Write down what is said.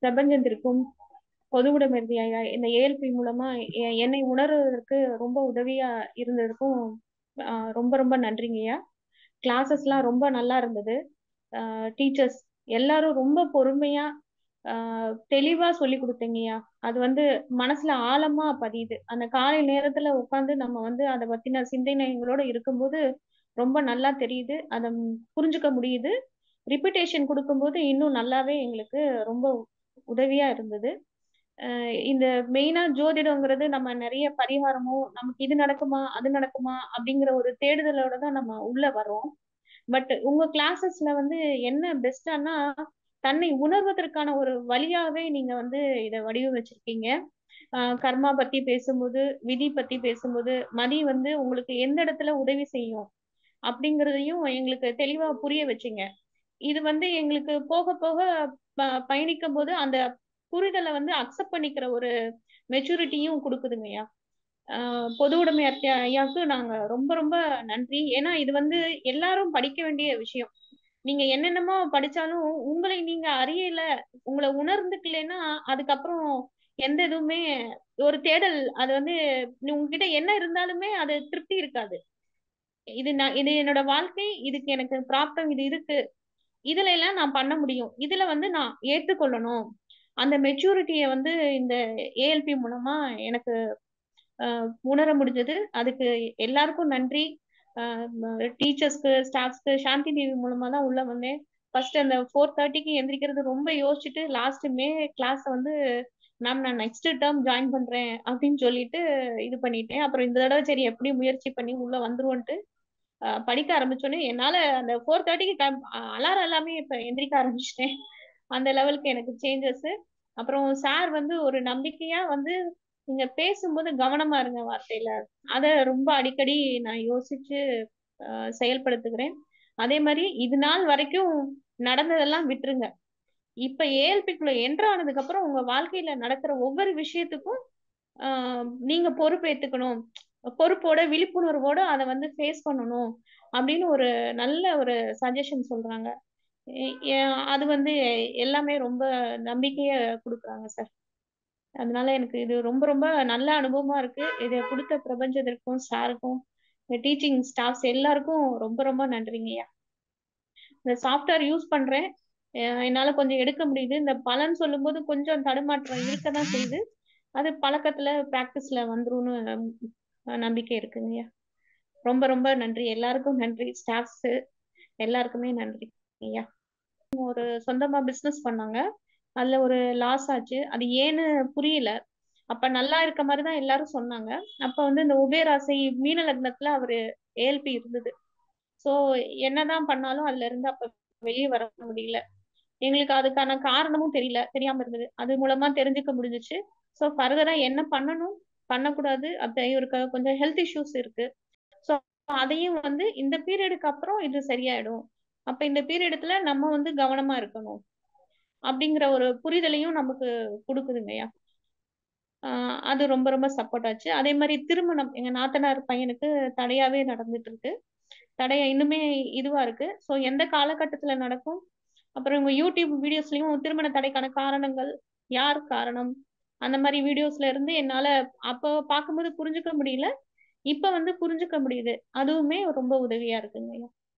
பிரபஞ்சத்திற்கும் பொதுவுடைமைதி ஐயா இந்த ஏஎல்பி மூலமா எ- என்னை உணர்வதற்கு ரொம்ப உதவியா இருந்ததுக்கும் ஆஹ் ரொம்ப ரொம்ப நன்றிங்கய்யா கிளாஸஸ்லாம் ரொம்ப நல்லா இருந்தது டீச்சர்ஸ் எல்லாரும் ரொம்ப பொறுமையா ஆஹ் தெளிவா சொல்லி கொடுத்தீங்கய்யா அது வந்து மனசுல ஆழமா பதியுது அந்த காலை நேரத்துல உட்காந்து நம்ம வந்து அதை பத்தின சிந்தனைகளோட இருக்கும்போது ரொம்ப நல்லா தெரியுது அதை புரிஞ்சுக்க முடியுது ரிப்பிட்டேஷன் கொடுக்கும்போது இன்னும் நல்லாவே எங்களுக்கு ரொம்ப உதவியா இருந்தது அஹ் இந்த மெயினா ஜோதிடங்கிறது நம்ம நிறைய பரிகாரமோ நமக்கு இது நடக்குமா அது நடக்குமா அப்படிங்கிற ஒரு தேடுதலோட தான் நம்ம உள்ள வரோம் பட் உங்க கிளாஸஸ்ல வந்து என்ன பெஸ்டானா தன்னை உணர்வதற்கான ஒரு வழியாவே நீங்க வந்து இதை வடிவமைச்சிருக்கீங்க ஆஹ் கர்மா பத்தி பேசும்போது விதி பத்தி பேசும்போது மதி வந்து உங்களுக்கு எந்த இடத்துல உதவி செய்யும் அப்படிங்கறதையும் எங்களுக்கு தெளிவா புரிய வச்சீங்க இது வந்து எங்களுக்கு போக போக ப- பயணிக்கும் போது அந்த புரிதலை வந்து அக்செப்ட் பண்ணிக்கிற ஒரு மெச்சூரிட்டியும் கொடுக்குதுங்கய்யா ஆஹ் பொது உடைமை ஐயா- ஐயாவுக்கு நாங்க ரொம்ப ரொம்ப நன்றி ஏன்னா இது வந்து எல்லாரும் படிக்க வேண்டிய விஷயம் நீங்க என்னென்னமோ படிச்சாலும் உங்களை நீங்க அறியல உங்களை உணர்ந்துக்கலைன்னா அதுக்கப்புறம் எந்த இதுவுமே ஒரு தேடல் அது வந்து நீ- உங்ககிட்ட என்ன இருந்தாலுமே அது திருப்தி இருக்காது இது நான் இது என்னோட வாழ்க்கை இதுக்கு எனக்கு பிராப்தம் இது இருக்கு இதுல எல்லாம் நான் பண்ண முடியும் இதுல வந்து நான் ஏற்றுக்கொள்ளணும் அந்த மெச்சூரிட்டியை வந்து இந்த ஏஎல்பி மூலமா எனக்கு ஆஹ் உணர முடிஞ்சது அதுக்கு எல்லாருக்கும் நன்றி டீச்சர்ஸ்க்கு ஸ்டாஃப்ஸ்க்கு சாந்தி டிவி மூலமா தான் உள்ள வந்தேன் ஃபர்ஸ்ட் அந்த ஃபோர் தேர்ட்டிக்கு எந்திரிக்கிறது ரொம்ப யோசிச்சுட்டு லாஸ்ட் மே கிளாஸ் வந்து மேம் நான் நெக்ஸ்ட் டேர்ம் ஜாயின் பண்றேன் அப்படின்னு சொல்லிட்டு இது பண்ணிட்டேன் அப்புறம் இந்த தடவை சரி எப்படி முயற்சி பண்ணி உள்ள வந்துருவோன்ட்டு ஆஹ் படிக்க ஆரம்பிச்சோன்னே என்னால அந்த ஃபோர் தேர்ட்டிக்கு அலாரம் எல்லாமே இப்ப எந்திரிக்க ஆரம்பிச்சிட்டேன் அந்த லெவலுக்கு எனக்கு சேஞ்சஸ் அப்புறம் சார் வந்து ஒரு நம்பிக்கையா வந்து நீங்க பேசும்போது கவனமா இருங்க வார்த்தையில அத ரொம்ப அடிக்கடி நான் யோசிச்சு ஆஹ் செயல்படுத்துகிறேன் அதே மாதிரி இது நாள் வரைக்கும் நடந்ததெல்லாம் விட்டுருங்க இப்ப ஏஎல்பிக்குள்ள என்ட்ரு ஆனதுக்கு அப்புறம் உங்க வாழ்க்கையில நடக்கிற ஒவ்வொரு விஷயத்துக்கும் ஆஹ் நீங்க பொறுப்பேத்துக்கணும் பொறுப்போட விழிப்புணர்வோட அதை வந்து ஃபேஸ் பண்ணணும் அப்படின்னு ஒரு நல்ல ஒரு சஜஷன் சொல்றாங்க எ- எ- அது வந்து எல்லாமே ரொம்ப நம்பிக்கைய கொடுக்குறாங்க சார் அதனால எனக்கு இது ரொம்ப ரொம்ப நல்ல அனுபவமா இருக்கு இதை கொடுத்த பிரபஞ்சத்திற்கும் சாருக்கும் டீச்சிங் ஸ்டாஃப்ஸ் எல்லாருக்கும் ரொம்ப ரொம்ப நன்றிங்கய்யா இந்த சாஃப்ட்வேர் யூஸ் பண்றேன் அஹ் என்னால கொஞ்சம் எடுக்க முடியுது இந்த பலன் சொல்லும்போது கொஞ்சம் தடுமாற்றம் இருக்கதான் செய்யுது அது பழக்கத்துல பிராக்டிஸ்ல வந்துரும்னு அஹ் நம்பிக்கை இருக்குங்கய்யா ரொம்ப ரொம்ப நன்றி எல்லாருக்கும் நன்றி ஸ்டாஃப்ஸ் எல்லாருக்குமே நன்றி ஐயா ஒரு சொந்தமா பிசினஸ் பண்ணாங்க அதுல ஒரு லாஸ் ஆச்சு அது ஏன்னு புரியல அப்ப நல்லா இருக்க மாதிரி தான் எல்லாரும் சொன்னாங்க அப்ப வந்து இந்த உபயராசி மீன லக்னத்துல அவரு ஏஎல்பி இருந்தது சோ என்னதான் பண்ணாலும் அதுல இருந்து அப்ப வெளியே வர முடியல எங்களுக்கு அதுக்கான காரணமும் தெரியல தெரியாம இருந்தது அது மூலமா தெரிஞ்சுக்க முடிஞ்சுச்சு சோ ஃபர்தரா என்ன பண்ணணும் பண்ணக்கூடாது அப்படி இவருக்கு கொஞ்சம் ஹெல்த் இஷ்யூஸ் இருக்கு சோ அதையும் வந்து இந்த பீரியடுக்கு அப்புறம் இது சரியாயிடும் அப்ப இந்த பீரியடுல நம்ம வந்து கவனமா இருக்கணும் அப்படிங்கிற ஒரு புரிதலையும் நமக்கு கொடுக்குதுங்கய்யா ஆஹ் அது ரொம்ப ரொம்ப சப்போர்ட் ஆச்சு அதே மாதிரி திருமணம் எங்க நாத்தனார் பையனுக்கு தடையாவே நடந்துட்டு இருக்கு தடைய இன்னுமே இதுவா இருக்கு சோ எந்த காலகட்டத்துல நடக்கும் அப்புறம் உங்க யூடியூப் வீடியோஸ்லயும் திருமண தடைக்கான காரணங்கள் யார் காரணம் அந்த மாதிரி வீடியோஸ்ல இருந்து என்னால அப்போ பார்க்கும்போது புரிஞ்சுக்க முடியல இப்ப வந்து புரிஞ்சுக்க முடியுது அதுவுமே ரொம்ப உதவியா இருக்குங்க